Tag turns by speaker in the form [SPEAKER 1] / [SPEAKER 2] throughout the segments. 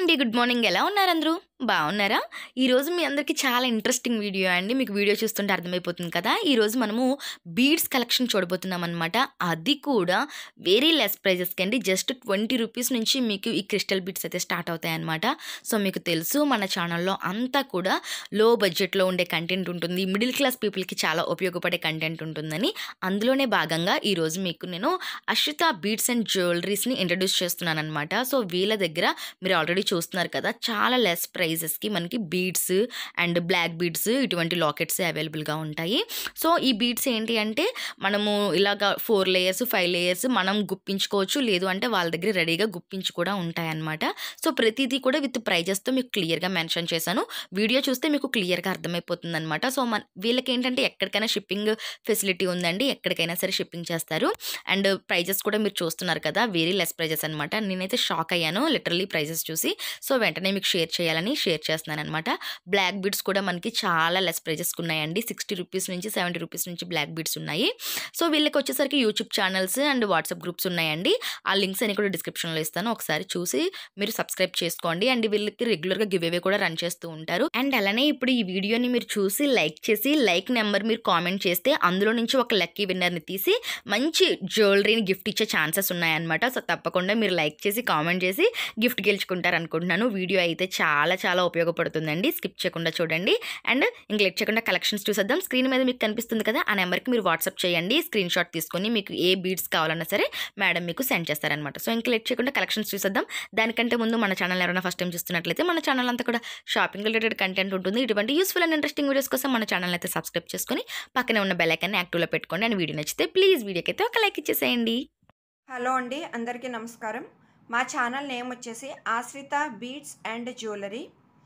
[SPEAKER 1] అండి good morning ఎలా ఉన్నారు అందరూ బాగున్నారా ఈరోజు మీ అందరికీ చాలా ఇంట్రెస్టింగ్ వీడియో అండి మీకు వీడియో చూస్తుంటే అర్థమైపోతుంది కదా ఈరోజు మనము బీడ్స్ కలెక్షన్ చూడబోతున్నాం అనమాట అది కూడా వెరీ లెస్ ప్రైజెస్కి అండి జస్ట్ ట్వంటీ రూపీస్ నుంచి మీకు ఈ క్రిస్టల్ బీడ్స్ అయితే స్టార్ట్ అవుతాయి అనమాట సో మీకు తెలుసు మన ఛానల్లో అంతా కూడా లో బడ్జెట్లో ఉండే కంటెంట్ ఉంటుంది మిడిల్ క్లాస్ పీపుల్కి చాలా ఉపయోగపడే కంటెంట్ ఉంటుందని అందులోనే భాగంగా ఈరోజు మీకు నేను అశ్రిత బీడ్స్ అండ్ జ్యువెలరీస్ని ఇంట్రడ్యూస్ చేస్తున్నాను అనమాట సో వీళ్ళ దగ్గర మీరు ఆల్రెడీ చూస్తున్నారు కదా చాలా లెస్ ప్రైజెస్కి మనకి బీడ్స్ అండ్ బ్లాక్ బీడ్స్ ఇటువంటి లాకెట్స్ అవైలబుల్గా ఉంటాయి సో ఈ బీడ్స్ ఏంటి అంటే మనము ఇలాగ ఫోర్ లేయర్స్ ఫైవ్ లేయర్స్ మనం గుప్పించుకోవచ్చు లేదు అంటే వాళ్ళ దగ్గర రెడీగా గుప్పించి కూడా ఉంటాయన్నమాట సో ప్రతిదీ కూడా విత్ ప్రైజెస్తో మీకు క్లియర్గా మెన్షన్ చేశాను వీడియో చూస్తే మీకు క్లియర్గా అర్థమైపోతుంది అనమాట సో మన వీళ్ళకి ఏంటంటే ఎక్కడికైనా షిప్పింగ్ ఫెసిలిటీ ఉందండి ఎక్కడికైనా సరే షిప్పింగ్ చేస్తారు అండ్ ప్రైజెస్ కూడా మీరు చూస్తున్నారు కదా వెరీ లెస్ ప్రైజెస్ అనమాట నేనైతే షాక్ అయ్యాను లిటరలీ ప్రైజెస్ చూసి సో వెంటనే మీకు షేర్ చేయాలని షేర్ చేస్తున్నాను అనమాట బ్లాక్ బీడ్స్ కూడా మనకి చాలా లెస్ ప్రైజెస్ ఉన్నాయండి సిక్స్టీ రూపీస్ నుంచి సెవెంటీ రూపీస్ నుంచి బ్లాక్ బీడ్స్ ఉన్నాయి సో వీళ్ళకి వచ్చేసరికి YouTube channels and WhatsApp groups ఉన్నాయండి ఆ లింక్స్ అన్ని కూడా డిస్క్రిప్షన్లో ఇస్తాను ఒకసారి చూసి మీరు సబ్స్క్రైబ్ చేసుకోండి అండ్ వీళ్ళకి రెగ్యులర్గా గివ్ అవే కూడా రన్ చేస్తూ ఉంటారు అండ్ అలానే ఇప్పుడు ఈ వీడియోని మీరు చూసి లైక్ చేసి లైక్ నెంబర్ మీరు కామెంట్ చేస్తే అందులో నుంచి ఒక లక్కీ విన్నర్ని తీసి మంచి జ్యువెలరీని గిఫ్ట్ ఇచ్చే ఛాన్సెస్ ఉన్నాయన్నమాట సో తప్పకుండా మీరు లైక్ చేసి కామెంట్ చేసి గిఫ్ట్ గెలుచుకుంటారు అనుకుంటున్నాను వీడియో అయితే చాలా చాలా ఉపయోగపడుతుందండి స్కిప్ చేయకుండా చూడండి అండ్ ఇంక లేట్ చేయకుండా కలెక్షన్స్ చూసేద్దాం స్క్రీన్ మీద మీకు కనిపిస్తుంది కదా ఆ నెంబర్కి మీరు వాట్సాప్ చేయండి స్క్రీన్ షాట్ తీసుకొని మీకు ఏ బీడ్స్ కావాలన్నా సరే మేడం మీకు సెండ్ చేస్తారనమాట సో ఇంక లేట్ చేయకుండా కలెక్షన్స్ చూసేద్దాం దానికంటే ముందు మన ఛానల్ ఎవరైనా ఫస్ట్ టైం చూస్తున్నట్లయితే మన ఛానల్ అంతా కూడా షాపింగ్ రిలేటెడ్ కంటెంట్ ఉంటుంది ఇటువంటి యూస్ఫుల్ అండ్ ఇంట్రెస్టింగ్ వీడియోస్ కోసం మన ఛానల్ అయితే సబ్స్క్రైబ్ చేసుకొని పక్కనే ఉన్న బెల్ ఐకాన్ని యాక్టివ్లో పెట్టుకోండి అండ్ వీడియో నచ్చితే ప్లీజ్ వీడియోకి అయితే ఒక లైక్ ఇచ్చేసేయండి
[SPEAKER 2] హలో అండి అందరికీ నమస్కారం మా ఛానల్ నేమ్ వచ్చేసి ఆశ్రిత బీడ్స్ అండ్ జ్యువెలరీ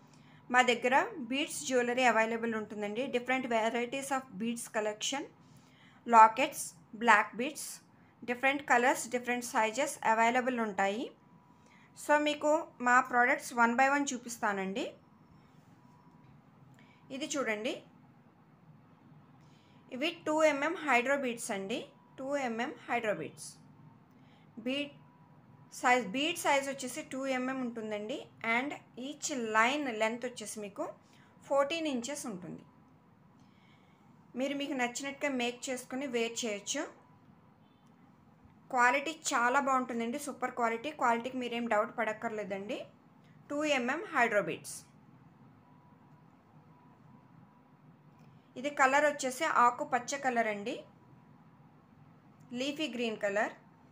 [SPEAKER 2] మా దగ్గర బీడ్స్ జ్యువెలరీ అవైలబుల్ ఉంటుందండి different varieties of beads collection lockets black beads different colours different sizes available ఉంటాయి సో మీకు మా ప్రోడక్ట్స్ వన్ బై వన్ చూపిస్తానండి ఇది చూడండి ఇవి టూ ఎంఎం హైడ్రో బీడ్స్ అండి two MM hydro beads bead size bead size వచ్చేసి టూ ఎంఎం ఉంటుందండి అండ్ ఈచ్ లైన్ లెంత్ వచ్చేసి మీకు ఫోర్టీన్ ఇంచెస్ ఉంటుంది మీరు మీకు నచ్చినట్టుగా మేక్ చేసుకుని వేర్ చేయొచ్చు క్వాలిటీ చాలా బాగుంటుందండి సూపర్ క్వాలిటీ క్వాలిటీకి మీరేం డౌట్ పడక్కర్లేదండి టూ ఎంఎం హైడ్రో బీడ్స్ ఇది కలర్ వచ్చేసి ఆకు పచ్చ కలర్ అండి leafy green colour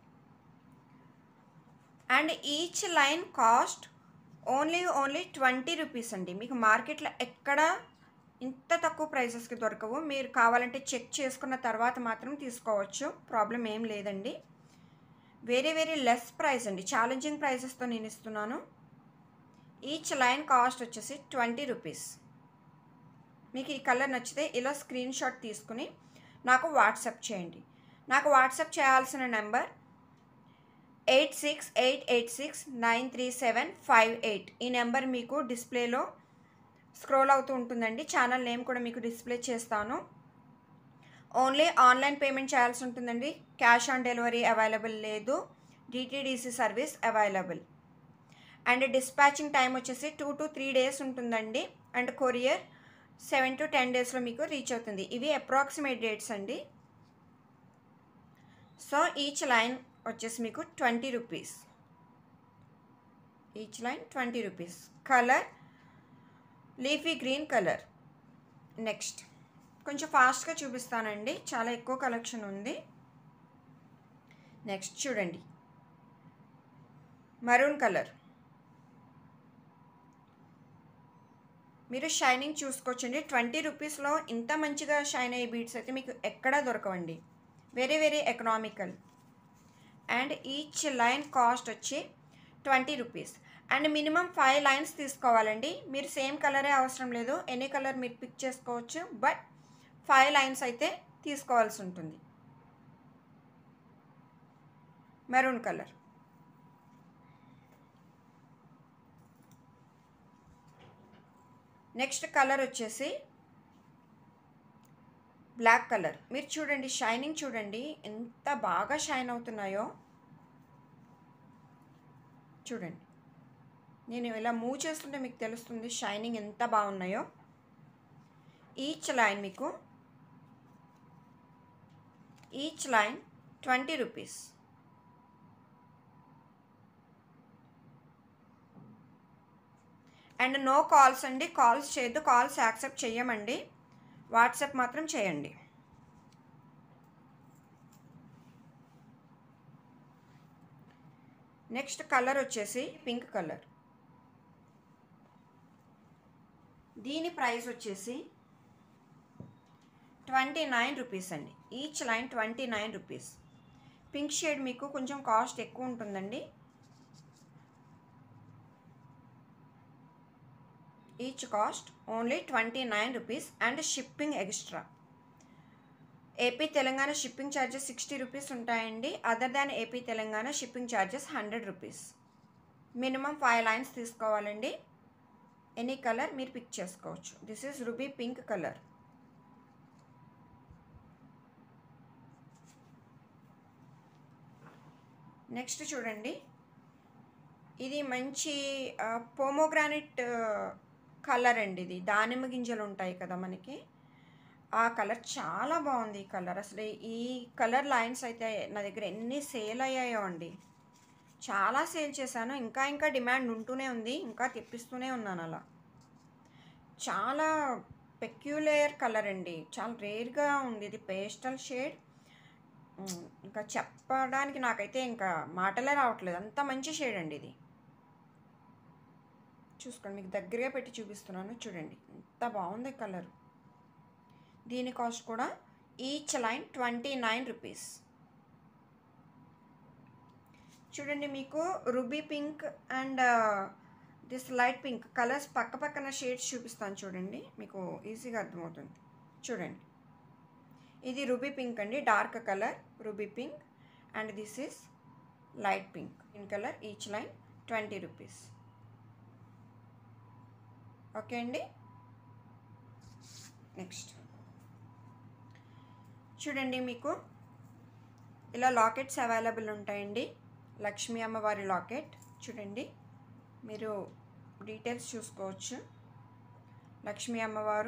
[SPEAKER 2] and each line cost only only twenty rupees అండి మీకు మార్కెట్లో ఎక్కడ ఇంత తక్కువ ప్రైసెస్కి దొరకవు మీరు కావాలంటే చెక్ చేసుకున్న తర్వాత మాత్రం తీసుకోవచ్చు ప్రాబ్లం ఏం లేదండి వెరీ వెరీ లెస్ ప్రైస్ అండి ఛాలెంజింగ్ ప్రైసెస్తో నేను ఇస్తున్నాను ఈచ్ లైన్ కాస్ట్ వచ్చేసి ట్వంటీ రూపీస్ మీకు ఈ కలర్ నచ్చితే ఇలా స్క్రీన్ షాట్ తీసుకుని నాకు వాట్సాప్ చేయండి నాకు వాట్సాప్ చేయాల్సిన number eight six eight eight six nine three seven five eight ఈ నెంబర్ మీకు డిస్ప్లేలో స్క్రోల్ అవుతూ ఉంటుందండి ఛానల్ నేమ్ కూడా మీకు డిస్ప్లే చేస్తాను ఓన్లీ ఆన్లైన్ పేమెంట్ చేయాల్సి ఉంటుందండి క్యాష్ ఆన్ డెలివరీ అవైలబుల్ లేదు DTDC service available and dispatching time వచ్చేసి టూ టు త్రీ డేస్ ఉంటుందండి and courier seven to ten డేస్లో మీకు రీచ్ అవుతుంది ఇవి అప్రాక్సిమేట్ డేట్స్ అండి సో ఈచ్ లైన్ వచ్చేసి మీకు twenty rupees each line twenty rupees colour leafy green colour next కొంచెం ఫాస్ట్గా చూపిస్తానండి చాలా ఎక్కువ కలెక్షన్ ఉంది నెక్స్ట్ చూడండి మరూన్ కలర్ మీరు షైనింగ్ చూసుకోవచ్చండి ట్వంటీ రూపీస్లో ఇంత మంచిగా షైన్ అయ్యే బీడ్స్ అయితే మీకు ఎక్కడా దొరకవండి very very economical and each line cost వచ్చి twenty rupees and minimum five lines తీసుకోవాలండి మీరు సేమ్ కలరే అవసరం లేదు ఎనీ కలర్ మీరు పిక్ చేసుకోవచ్చు బట్ ఫైవ్ లైన్స్ అయితే తీసుకోవాల్సి ఉంటుంది మెరూన్ కలర్ నెక్స్ట్ కలర్ వచ్చేసి బ్లాక్ కలర్ మీరు చూడండి షైనింగ్ చూడండి ఎంత బాగా షైన్ అవుతున్నాయో చూడండి నేను ఇలా మూవ్ చేస్తుంటే మీకు తెలుస్తుంది షైనింగ్ ఎంత బాగున్నాయో ఈచ్ లైన్ మీకు each line twenty rupees and no calls అండి కాల్స్ చేయొద్దు కాల్స్ యాక్సెప్ట్ చేయమండి వాట్సాప్ మాత్రం చేయండి నెక్స్ట్ కలర్ వచ్చేసి పింక్ కలర్ దీని ప్రైస్ వచ్చేసి ట్వంటీ నైన్ రూపీస్ అండి each line twenty nine rupees pink shade మీకు కొంచెం కాస్ట్ ఎక్కువ ఉంటుందండి each cost only twenty nine rupees and shipping extra AP Telangana shipping charges sixty rupees ఉంటాయండి other than AP Telangana shipping charges hundred rupees minimum five lines తీసుకోవాలండి any colour మీరు pick చేసుకోవచ్చు this is ruby pink colour next చూడండి ఇది మంచి పోమోగ్రానిట్ colour అండి ఇది దానిమ్మ గింజలు ఉంటాయి కదా మనకి ఆ కలర్ చాలా బాగుంది ఈ కలర్ అసలు ఈ కలర్ లైన్స్ అయితే నా దగ్గర ఎన్ని సేల్ అయ్యాయో అండి చాలా సేల్ చేశాను ఇంకా ఇంకా డిమాండ్ ఉంటూనే ఉంది ఇంకా తెప్పిస్తూనే ఉన్నాను అలా చాలా పెక్యులర్ కలర్ అండి చాలా రేర్గా ఉంది ఇది పేస్టల్ షేడ్ ఇంకా చెప్పడానికి నాకైతే ఇంకా మాటలే రావట్లేదు అంత మంచి షేడ్ అండి ఇది చూసుకోండి మీకు దగ్గరగా పెట్టి చూపిస్తున్నాను చూడండి ఎంత బాగుంది కలర్ దీని కాస్ట్ కూడా each line twenty nine rupees చూడండి మీకు ruby pink and this light pink colours పక్క పక్కన షేడ్స్ చూపిస్తాను చూడండి మీకు ఈజీగా అర్థమవుతుంది చూడండి ఇది రుబీ పింక్ అండి dark colour ruby pink and this is light pink in colour each line twenty rupees okay అండి నెక్స్ట్ చూడండి మీకు ఇలా లాకెట్స్ అవైలబుల్ ఉంటాయండి లక్ష్మీ అమ్మవారి లాకెట్ చూడండి మీరు డీటెయిల్స్ చూసుకోవచ్చు లక్ష్మీ అమ్మవారు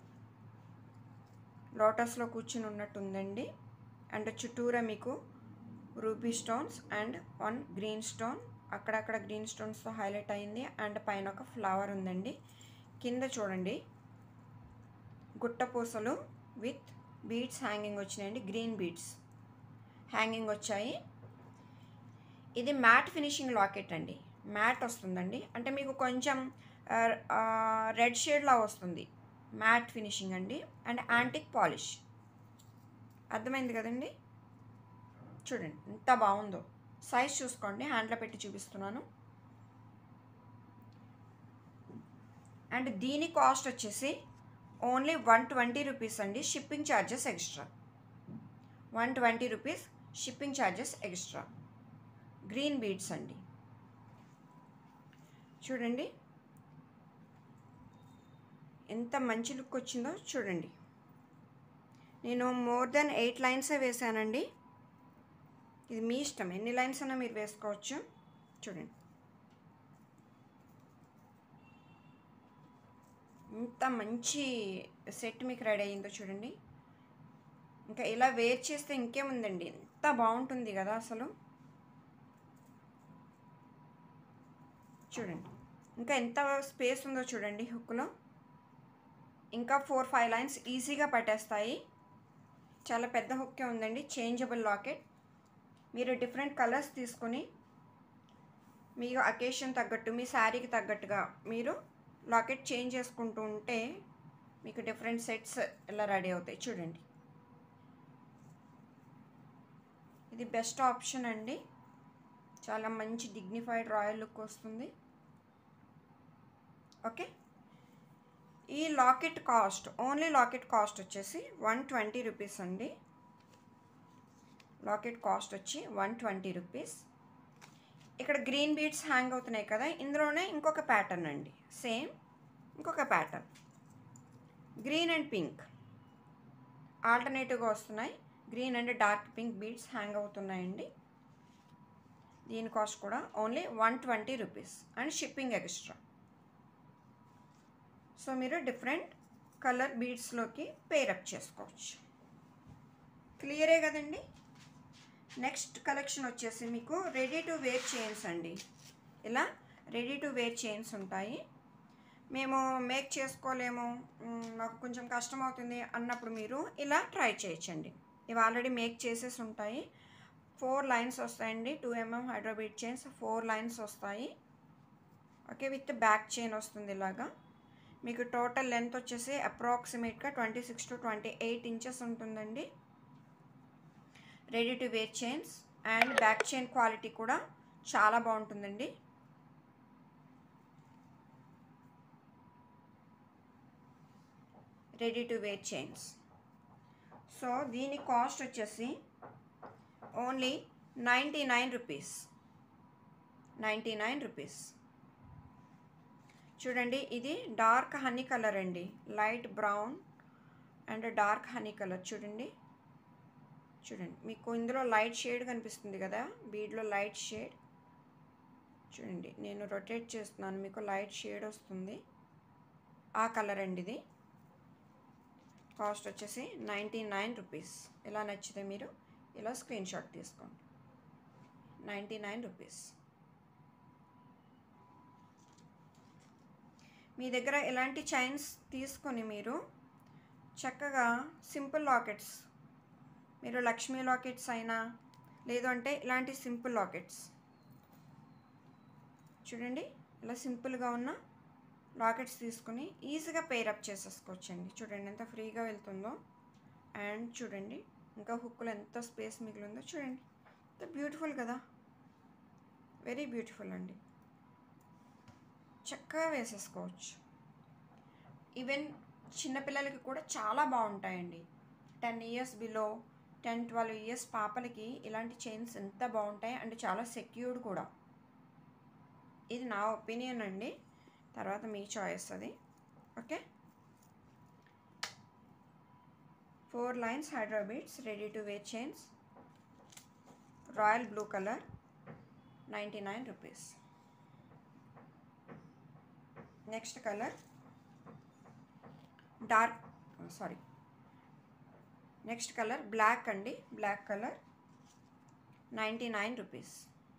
[SPEAKER 2] లోటస్లో కూర్చుని ఉన్నట్టు ఉందండి అండ్ చుట్టూరా మీకు ruby stones and one green stone అక్కడక్కడ గ్రీన్ స్టోన్స్తో హైలైట్ అయింది అండ్ పైన ఒక ఫ్లవర్ ఉందండి కింద చూడండి గుట్టపూసలు విత్ బీడ్స్ హ్యాంగింగ్ వచ్చినాయండి గ్రీన్ బీడ్స్ హ్యాంగింగ్ వచ్చాయి ఇది మ్యాట్ ఫినిషింగ్ లాకెట్ అండి మ్యాట్ వస్తుందండి అంటే మీకు కొంచెం రెడ్ షేడ్లా వస్తుంది మ్యాట్ ఫినిషింగ్ అండి అండ్ యాంటిక్ పాలిష్ అర్థమైంది కదండి చూడండి ఎంత బాగుందో సైజ్ చూసుకోండి హ్యాండ్లో పెట్టి చూపిస్తున్నాను అండ్ దీని కాస్ట్ వచ్చేసి ఓన్లీ వన్ ట్వంటీ రూపీస్ అండి shipping charges extra one twenty rupees shipping charges extra green beads అండి చూడండి ఎంత మంచి లుక్ వచ్చిందో చూడండి నేను మోర్ దెన్ ఎయిట్ లైన్సే వేసానండి ఇది మీ ఇష్టం ఎన్ని లైన్స్ అయినా మీరు వేసుకోవచ్చు చూడండి ఇంత మంచి సెట్ మీకు రెడీ అయ్యిందో చూడండి ఇంకా ఇలా వేర్ చేస్తే ఇంకేముందండి ఎంత బాగుంటుంది కదా అసలు చూడండి ఇంకా ఎంత స్పేస్ ఉందో చూడండి హుక్లో ఇంకా ఫోర్ ఫైవ్ లైన్స్ ఈజీగా పట్టేస్తాయి చాలా పెద్ద హుక్కే ఉందండి చేంజబుల్ లాకెట్ మీరు డిఫరెంట్ కలర్స్ తీసుకొని మీ అకేషన్ తగ్గట్టు మీ శారీకి తగ్గట్టుగా మీరు లాకెట్ చేంజ్ చేసుకుంటూ ఉంటే మీకు డిఫరెంట్ సెట్స్ ఇలా రెడీ అవుతాయి చూడండి ఇది బెస్ట్ ఆప్షన్ అండి చాలా మంచి డిగ్నిఫైడ్ రాయల్ లుక్ వస్తుంది ఓకే ఈ locket cost only locket cost వచ్చేసి వన్ ట్వంటీ రూపీస్ అండి లాకెట్ కాస్ట్ వచ్చి వన్ ట్వంటీ రూపీస్ ఇక్కడ గ్రీన్ బీడ్స్ హ్యాంగ్ అవుతున్నాయి కదా ఇందులోనే ఇంకొక ప్యాటర్న్ అండి సేమ్ ఇంకొక ప్యాటర్న్ గ్రీన్ అండ్ పింక్ ఆల్టర్నేటివ్గా వస్తున్నాయి green and dark pink beads hang అవుతున్నాయండి దీని కాస్ట్ కూడా only one twenty rupees and shipping extra so మీరు డిఫరెంట్ కలర్ బీడ్స్లోకి పేరప్ చేసుకోవచ్చు క్లియరే కదండి నెక్స్ట్ కలెక్షన్ వచ్చేసి మీకు రెడీ టు వేర్ చైన్స్ అండి ఇలా రెడీ టు వేర్ చైన్స్ ఉంటాయి మేము మేక్ చేసుకోలేము మ్, మాకు కొంచెం కష్టం అవుతుంది అన్నప్పుడు మీరు ఇలా ట్రై చేయొచ్చండి ఇవి ఆల్రెడీ మేక్ చేసేసి ఉంటాయి ఫోర్ లైన్స్ వస్తాయండి two MM hydro bead chains four lines వస్తాయి ఓకే విత్ బ్యాక్ చైన్ వస్తుంది ఇలాగా మీకు టోటల్ లెంత్ వచ్చేసి అప్రాక్సిమేట్గా twenty six to twenty eight inches ఉంటుందండి ready to wear chains and back chain quality కూడా చాలా బాగుంటుందండి ready to wear chains so దీని కాస్ట్ వచ్చేసి only ninety nine rupees ninety nine rupees చూడండి ఇది డార్క్ హనీ కలర్ అండి light brown and dark honey colour చూడండి చూడండి మీకు ఇందులో లైట్ షేడ్ కనిపిస్తుంది కదా బీడ్లో లైట్ షేడ్ చూడండి నేను రొటేట్ చేస్తున్నాను మీకు లైట్ షేడ్ వస్తుంది ఆ కలర్ అండి ఇది కాస్ట్ వచ్చేసి నైంటీ నైన్ రూపీస్ ఇలా నచ్చితే మీరు ఇలా స్క్రీన్ షాట్ తీసుకోండి నైంటీ నైన్ రూపీస్ మీ దగ్గర ఇలాంటి చైన్స్ తీసుకొని మీరు చక్కగా సింపుల్ లాకెట్స్ మీరు లక్ష్మీ లాకెట్స్ అయినా లేదు అంటే ఇలాంటి సింపుల్ లాకెట్స్ చూడండి ఇలా సింపుల్గా ఉన్న లాకెట్స్ తీసుకుని ఈజీగా పేరప్ చేసేసుకోవచ్చండి చూడండి ఎంత ఫ్రీగా వెళ్తుందో అండ్ చూడండి ఇంకా హుక్కులు ఎంత స్పేస్ మిగిలిందో చూడండి ఎంత బ్యూటిఫుల్ కదా వెరీ బ్యూటిఫుల్ అండి చక్కగా వేసేసుకోవచ్చు ఈవెన్ చిన్నపిల్లలకి కూడా చాలా బాగుంటాయండి ten years below ten twelve years పాపలకి ఇలాంటి చైన్స్ ఎంత బాగుంటాయి అండ్ చాలా సెక్యూర్డ్ కూడా ఇది నా ఒపీనియన్ అండి తర్వాత మీ చాయిస్ అది okay four lines hydro beads ready to wear chains royal blue colour ninety nine rupees next colour dark sorry next colour black అండి black colour ninety nine rupees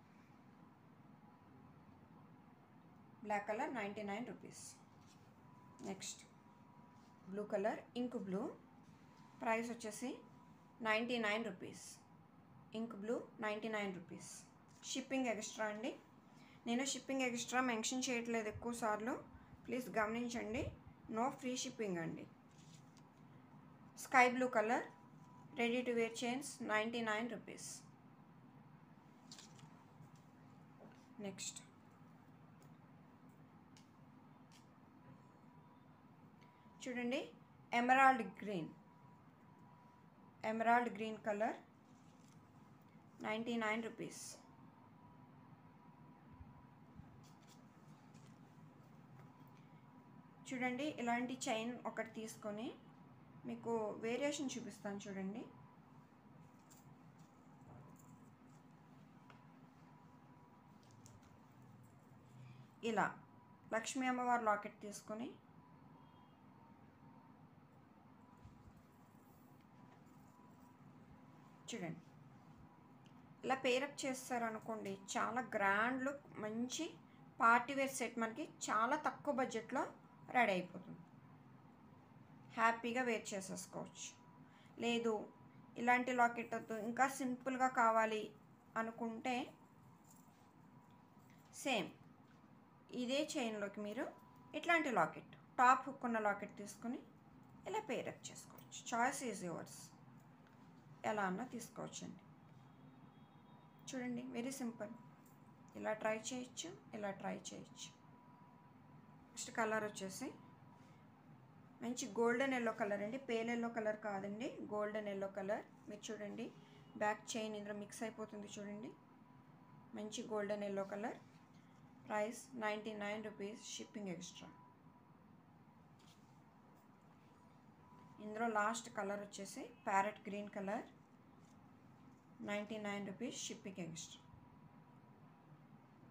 [SPEAKER 2] black colour ninety nine rupees next blue colour ink blue price వచ్చేసి ninety nine rupees ink blue ninety nine rupees shipping extra అండి నేను shipping extra mention చేయట్లేదు ఎక్కువ సార్లు please గమనించండి no free shipping అండి sky blue colour ready to wear chains ninety nine rupees next చూడండి emerald green emerald green colour ninety nine rupees చూడండి ఇలాంటి చైన్ ఒకటి తీసుకొని మీకు వేరియేషన్ చూపిస్తాను చూడండి ఇలా లక్ష్మీ అమ్మవారి లాకెట్ తీసుకొని చూడండి ఇలా పేరప్ చేస్తారనుకోండి చాలా గ్రాండ్ లుక్ మంచి పార్టీ వేర్ సెట్ మనకి చాలా తక్కువ బడ్జెట్లో రెడీ అయిపోతుంది హ్యాపీగా వేర్ చేసేసుకోవచ్చు లేదు ఇలాంటి లాకెట్ వద్దు ఇంకా సింపుల్గా కావాలి అనుకుంటే సేమ్ ఇదే చైన్లోకి మీరు ఇట్లాంటి లాకెట్ టాప్ హుక్ ఉన్న లాకెట్ తీసుకొని ఇలా పేరప్ చేసుకోవచ్చు చాయిస్ ఈజ్ యువర్స్ ఎలా అన్నా తీసుకోవచ్చండి చూడండి వెరీ సింపుల్ ఇలా ట్రై చేయొచ్చు ఇలా ట్రై చేయొచ్చు నెక్స్ట్ కలర్ వచ్చేసి మంచి గోల్డెన్ ఎల్లో కలర్ అండి పేల్ ఎల్లో కలర్ కాదండి గోల్డెన్ ఎల్లో కలర్ మీరు చూడండి బ్యాక్ చైన్ ఇందులో మిక్స్ అయిపోతుంది చూడండి మంచి golden yellow colour price ninety nine rupees shipping extra ఇందులో లాస్ట్ కలర్ వచ్చేసి parrot green colour ninety nine rupees shipping extra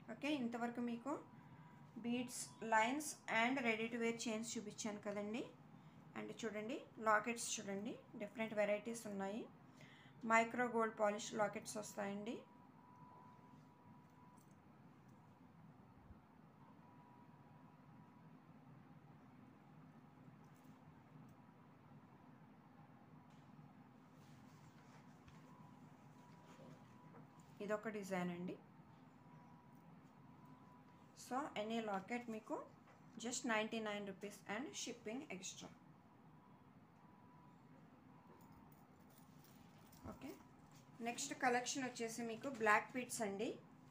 [SPEAKER 2] okay ఇంతవరకు మీకు beads lines and ready to wear chains చూపించాను కదండి అండ్ చూడండి లాకెట్స్ చూడండి డిఫరెంట్ వెరైటీస్ ఉన్నాయి micro gold polish lockets వస్తాయండి ఇదొక డిజైన్ అండి సో ఎనీ లాకెట్ మీకు just ninety nine rupees and shipping extra okay next collection వచ్చేసి మీకు బ్లాక్ బీట్స్ అండి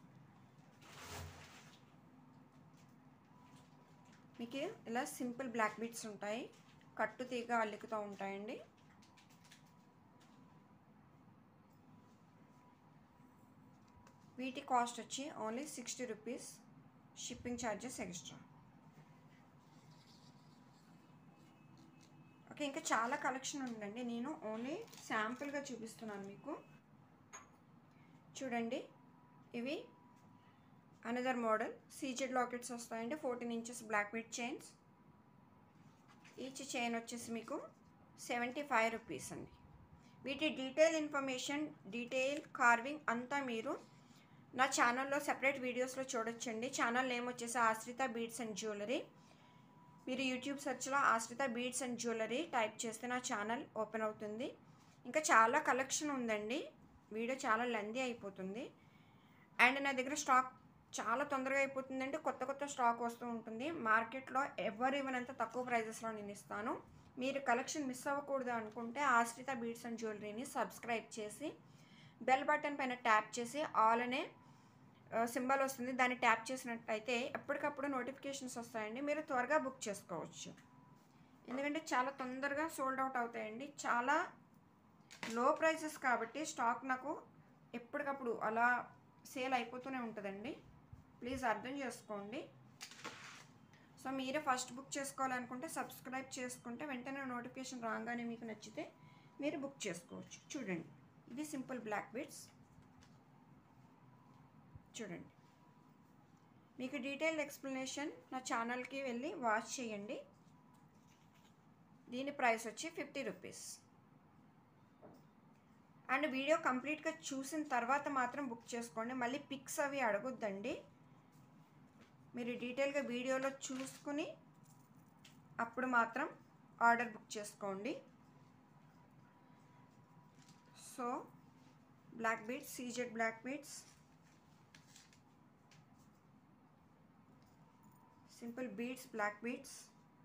[SPEAKER 2] మీకు ఇలా సింపుల్ బ్లాక్ బీట్స్ ఉంటాయి కట్టు తీగ అల్లికతో ఉంటాయండి వీటి కాస్ట్ వచ్చి only sixty rupees shipping charges extra okay ఇంకా చాలా కలెక్షన్ ఉందండి నేను ఓన్లీ శాంపుల్గా చూపిస్తున్నాను మీకు చూడండి ఇవి అనదర్ మోడల్ సీజెడ్ లాకెట్స్ వస్తాయండి fourteen inches black bead chains each chain వచ్చేసి మీకు సెవెంటీ ఫైవ్ రూపీస్ అండి వీటి డీటెయిల్ ఇన్ఫర్మేషన్ డీటెయిల్ కార్వింగ్ అంతా మీరు నా ఛానల్లో సెపరేట్ వీడియోస్లో చూడొచ్చండి ఛానల్ నేమ్ వచ్చేసి ఆశ్రిత బీడ్స్ అండ్ జ్యువెలరీ మీరు యూట్యూబ్ సెర్చ్లో Ashritha beads and jewellery type చేస్తే నా ఛానల్ ఓపెన్ అవుతుంది ఇంకా చాలా కలెక్షన్ ఉందండి వీడియో చాలా లెందీ అయిపోతుంది అండ్ నా దగ్గర స్టాక్ చాలా తొందరగా అయిపోతుందండి కొత్త కొత్త స్టాక్ వస్తూ ఉంటుంది మార్కెట్లో ఎవరు ఇవ్వనంత తక్కువ ప్రైజెస్లో నేను ఇస్తాను మీరు కలెక్షన్ మిస్ అవ్వకూడదు అనుకుంటే ఆశ్రిత బీడ్స్ అండ్ జ్యువెలరీని సబ్స్క్రైబ్ చేసి బెల్ బటన్ పైన ట్యాప్ చేసి ఆల్ అనే సింబల్ వస్తుంది దాన్ని ట్యాప్ చేసినట్టయితే ఎప్పటికప్పుడు నోటిఫికేషన్స్ వస్తాయండి మీరు త్వరగా బుక్ చేసుకోవచ్చు ఎందుకంటే చాలా తొందరగా సోల్డ్ అవుట్ అవుతాయండి చాలా లో ప్రైసెస్ కాబట్టి స్టాక్ నాకు ఎప్పటికప్పుడు అలా సేల్ అయిపోతూనే ఉంటుందండి ప్లీజ్ అర్థం చేసుకోండి సో మీరే ఫస్ట్ బుక్ చేసుకోవాలనుకుంటే సబ్స్క్రైబ్ చేసుకుంటే వెంటనే నోటిఫికేషన్ రాగానే మీకు నచ్చితే మీరు బుక్ చేసుకోవచ్చు చూడండి ఇది సింపుల్ బ్లాక్ బీడ్స్ చూడండి మీకు డీటెయిల్డ్ ఎక్స్ప్లెనేషన్ నా ఛానల్కి వెళ్ళి వాచ్ చేయండి దీని ప్రైస్ వచ్చి ఫిఫ్టీ రూపీస్ అండ్ వీడియో కంప్లీట్గా చూసిన తర్వాత మాత్రం బుక్ చేసుకోండి మళ్ళీ పిక్స్ అవి అడగొద్దండి మీరు డీటెయిల్గా వీడియోలో చూసుకుని అప్పుడు మాత్రం ఆర్డర్ బుక్ చేసుకోండి so black beads CZ black beads simple beads black beads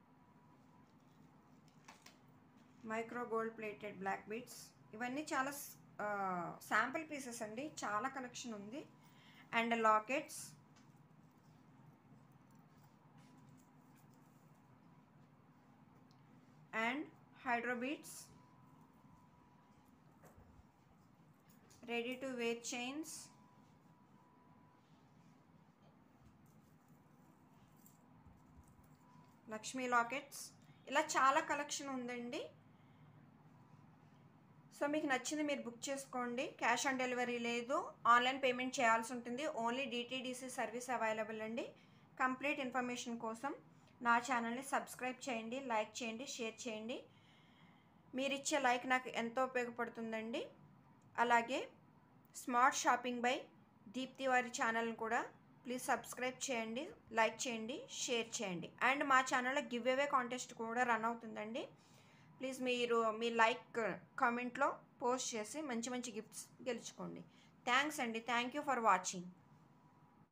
[SPEAKER 2] micro gold plated black beads ఇవన్నీ చాలా శాంపుల్ పీసెస్ అండి చాలా కలెక్షన్ ఉంది and lockets and hydro beads ready to wear chains Lakshmi lockets ఇలా చాలా కలెక్షన్ ఉందండి so మీకు నచ్చింది మీరు బుక్ చేసుకోండి క్యాష్ ఆన్ డెలివరీ లేదు ఆన్లైన్ పేమెంట్ చేయాల్సి ఉంటుంది ఓన్లీ డిటీడీసీ సర్వీస్ అవైలబుల్ అండి కంప్లీట్ ఇన్ఫర్మేషన్ కోసం నా ఛానల్ని సబ్స్క్రైబ్ చేయండి లైక్ చేయండి షేర్ చేయండి మీరు ఇచ్చే లైక్ నాకు ఎంతో ఉపయోగపడుతుందండి అలాగే స్మార్ట్ షాపింగ్ బై దీప్తి వారి ఛానల్ని కూడా ప్లీజ్ సబ్స్క్రైబ్ చేయండి లైక్ చేయండి షేర్ చేయండి అండ్ మా ఛానల్లో గివ్ అవే కాంటెస్ట్ కూడా రన్ అవుతుందండి ప్లీజ్ మీరు మీ లైక్ కామెంట్లో పోస్ట్ చేసి మంచి మంచి గిఫ్ట్స్ గెలుచుకోండి థ్యాంక్స్ అండి థ్యాంక్ యూ ఫర్ వాచింగ్